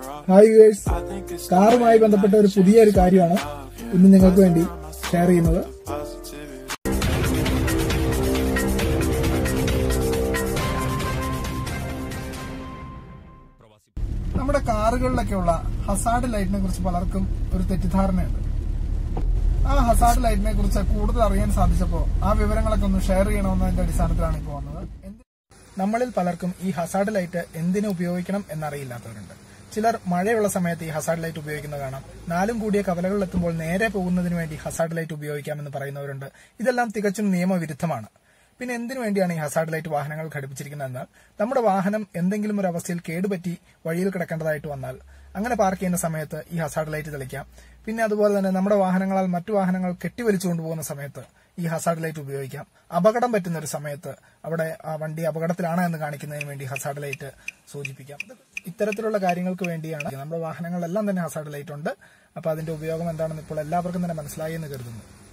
hi girls കാറുമായി ബന്ധപ്പെട്ട ഒരു പുതിയ ഒരു കാര്യമാണ് ഇന്ന് നിങ്ങൾക്ക് വേണ്ടി ഷെയർ ചെയ്യുന്നത് നമ്മുടെ കാറുകളിലൊക്കെയുള്ള ഹസാർഡ് ലൈറ്റിനെ കുറിച്ച് പലർക്കും ഒരു തെറ്റിദ്ധാരണയുണ്ട് ആ ഹസാർഡ് ലൈറ്റിനെ കുറിച്ച് കൂടുതൽ അറിയാൻ സാധിച്ചപ്പോൾ ആ വിവരങ്ങളൊക്കെ ഒന്ന് ഷെയർ ചെയ്യണമെന്നതിന്റെ അടിസ്ഥാനത്തിലാണ് ഇപ്പോൾ വന്നത് എന്ത്- നമ്മളിൽ പലർക്കും ഈ ഹസാർഡ് ലൈറ്റ് എന്തിനു ഉപയോഗിക്കണം എന്നറിയില്ലാത്തവരുണ്ട് ചിലർ മഴയുള്ള സമയത്ത് ഈ ഹസാർഡ് ലൈറ്റ് ഉപയോഗിക്കുന്നത് കാണാം നാലും കൂടിയ കവലകളിലെത്തുമ്പോൾ നേരെ പോകുന്നതിന് വേണ്ടി ഹസാർഡ് ലൈറ്റ് ഉപയോഗിക്കാമെന്ന് പറയുന്നവരുണ്ട് ഇതെല്ലാം തികച്ചും നിയമവിരുദ്ധമാണ് പിന്നെ എന്തിനു വേണ്ടിയാണ് ഈ ഹസാർഡ് ലൈറ്റ് വാഹനങ്ങൾ ഘടിപ്പിച്ചിരിക്കുന്നതെന്നാൽ നമ്മുടെ വാഹനം എന്തെങ്കിലും ഒരു അവസ്ഥയിൽ കേടുപറ്റി വഴിയിൽ കിടക്കേണ്ടതായിട്ട് വന്നാൽ അങ്ങനെ പാർക്ക് ചെയ്യുന്ന സമയത്ത് ഈ ഹസാർഡ് ലൈറ്റ് തെളിക്കാം പിന്നെ അതുപോലെ തന്നെ നമ്മുടെ വാഹനങ്ങളാൽ മറ്റു വാഹനങ്ങൾ കെട്ടിവലിച്ചു കൊണ്ടുപോകുന്ന സമയത്ത് ഈ ഹസാർഡ് ലൈറ്റ് ഉപയോഗിക്കാം അപകടം പറ്റുന്ന ഒരു സമയത്ത് അവിടെ ആ വണ്ടി അപകടത്തിലാണ് എന്ന് കാണിക്കുന്നതിന് വേണ്ടി ഹസാർഡ് ലൈറ്റ് സൂചിപ്പിക്കാം ഇത് ഇത്തരത്തിലുള്ള കാര്യങ്ങൾക്ക് വേണ്ടിയാണ് നമ്മുടെ വാഹനങ്ങളിലെല്ലാം തന്നെ ഹസാർഡ് ലൈറ്റ് ഉണ്ട് അപ്പൊ അതിന്റെ ഉപയോഗം എന്താണെന്ന് ഇപ്പോൾ എല്ലാവർക്കും തന്നെ മനസ്സിലായി എന്ന് കരുതുന്നു